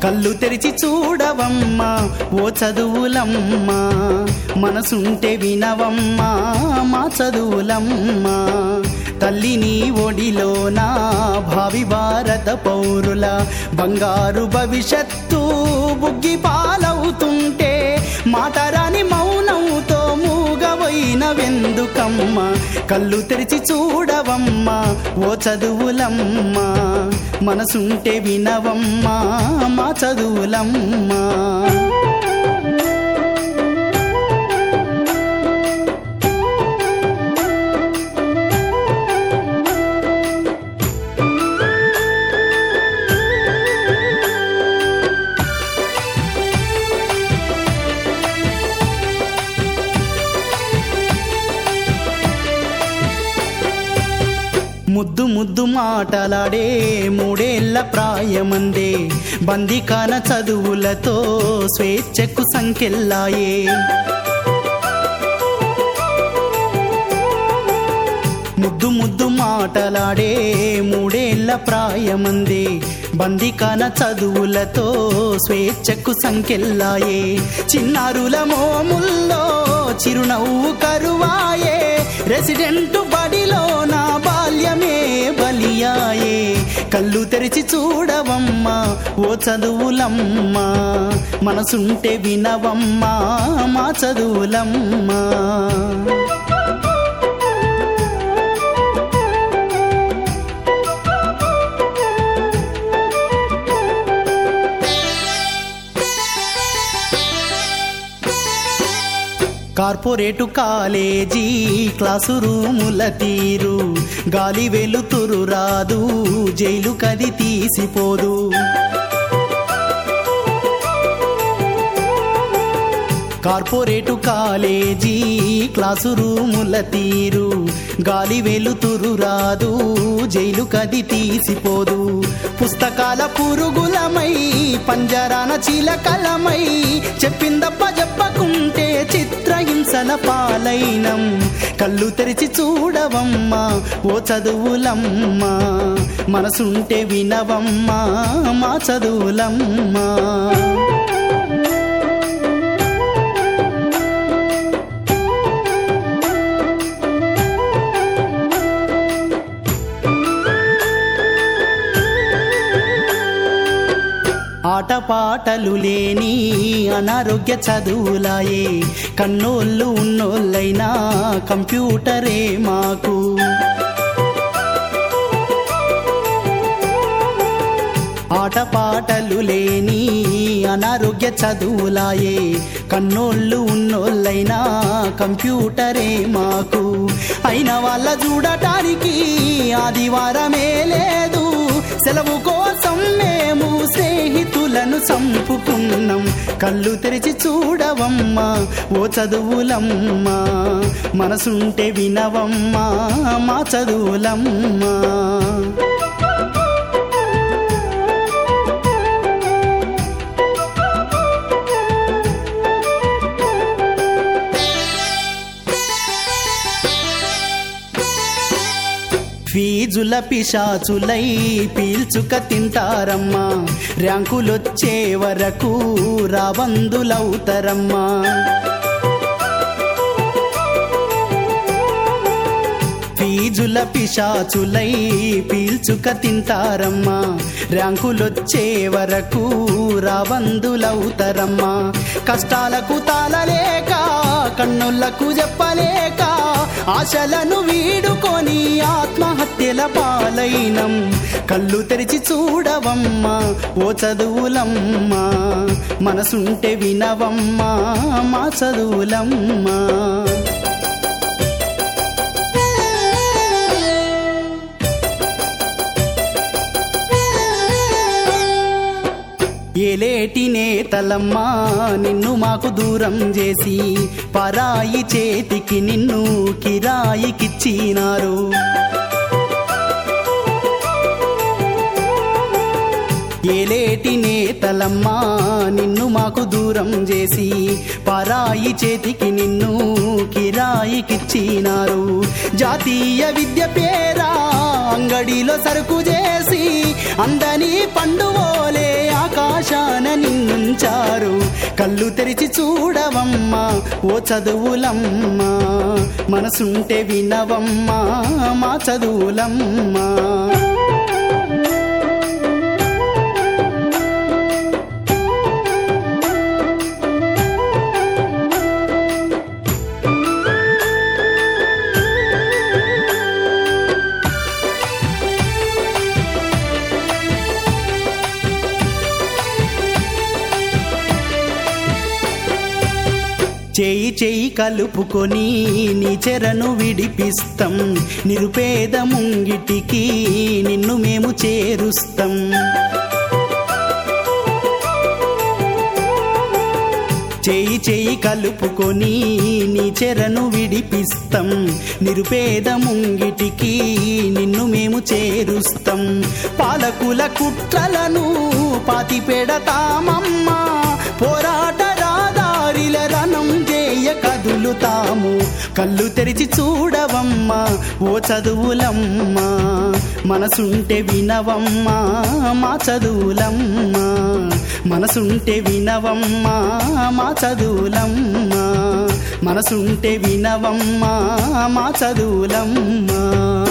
కళ్ళు తెరిచి చూడవమ్మా ఓ చదువులమ్మా మనసుంటే వినవమ్మా మా చదువులమ్మా తల్లిని ఒడిలోన భావి భారత పౌరుల బంగారు భవిష్యత్తు బుగ్గి పాలవుతుంటే మాటరాని మౌనంతో మూగవైన వెందుకమ్మ కళ్ళు తెరిచి చూడవమ్మా ఓ చదువులమ్మా మనసుంటే వినవమ్మా మా చదువులమ్మా ముద్దు ముద్దు మాటలాడే మూడేళ్ల ప్రాయమందే బందికాన చదువులతో స్వేచ్ఛకు సంకెళ్ళాయే ముద్దు ముద్దు మాటలాడే మూడేళ్ల ప్రాయమందే బందికాన చదువులతో స్వేచ్ఛకు సంకెళ్ళాయే చిన్నారుల మోముల్లో చిరునవ్వు కరువాయే రెసిడెంట్ బడిలో నా బాల్యమే బలియాయే కళ్ళు తెరిచి చూడవమ్మా ఓ చదువులమ్మా మనసుంటే వినవమ్మా మా చదువులమ్మా కార్పొరేటు కాలేజీ క్లాసు రూముల తీరు గాలి వెలుతురు రాదు జైలు కది తీసిపోదు కార్పొరేటు కాలేజీ క్లాసు రూముల తీరు గాలి వెలుతురు రాదు జైలు కది తీసిపోదు పుస్తకాల పురుగులమై పంజరాన చీలకలమై చెప్పిందప్ప చెప్పకుంటే చిత్రహింసల పాలైనం కళ్ళు తెరిచి చూడవమ్మా ఓ చదువులమ్మా మనసుంటే వినవమ్మా మా చదువులమ్మా ఆటపాటలు లేని అనారోగ్య చదువులాయే కన్నోళ్ళు ఉన్నోళ్ళైనా కంప్యూటరే మాకు ఆటపాటలు లేని అనారోగ్య చదువులాయే కన్నోళ్ళు ఉన్నోళ్ళైనా కంప్యూటరే మాకు అయిన వాళ్ళ చూడటానికి ఆదివారమే లేదు సెలవు కోసం మేము స్నేహితులను చంపుకున్నాం కళ్ళు తెరిచి చూడవమ్మా ఓ చదువులమ్మా మనసుంటే వినవమ్మా మా చదువులమ్మా ఫీజుల పిశాచులై పీల్చుక తింటారమ్మా ర్యాంకులొచ్చే వరకు రాబందులవుతారమ్మా ఫీజుల పిశాచులై పీల్చుక తింటారమ్మా ర్యాంకులొచ్చే వరకు రాబందులవుతారమ్మా కష్టాలకు తాళలేక కన్నులకు చెప్పలేక ఆశలను వీడుకొని ఆత్మహత్యల పాలైనం కళ్ళు తెరిచి చూడవమ్మా ఓ చదువులమ్మా మనసుంటే వినవమ్మా మా చదువులమ్మా ఏలేటి నేతలమ్మా నిన్ను మాకు దూరం చేసి పరాయి చేతికి నిన్ను కిరాయికిచ్చినారు ఏలేటి నేతలమ్మా నిన్ను మాకు దూరం చేసి పరాయి చేతికి నిన్ను కిరాయి స్థాయికిచ్చినారు జాతీయ విద్య పేరా అంగడిలో సరుకు చేసి అందని పండువోలే ఆకాశాన నిన్నుంచారు కళ్ళు తెరిచి చూడవమ్మా ఓ చదువులమ్మా మనసుంటే వినవమ్మా మా చదువులమ్మా చేయి చేయి కలుపుకొని నీ చెరను విడిపిస్తాం నిరుపేద ముంగిటికి నిన్ను మేము చేరుస్తాం చేయి చేయి కలుపుకొని నీ చెరను విడిపిస్తాం నిరుపేద ముంగిటికి నిన్ను మేము చేరుస్తాం పాలకుల కుట్రలను పాతి పెడతామమ్మా పోరాట రాదారిల రణం చేయ కదులుతాము కళ్ళు తెరిచి చూడవమ్మా ఓ చదువులమ్మా మనసుంటే వినవమ్మా మా చదువులమ్మా మనసుంటే వినవమ్మా మా చదువులమ్మా మనసుంటే వినవమ్మా మా చదువులమ్మా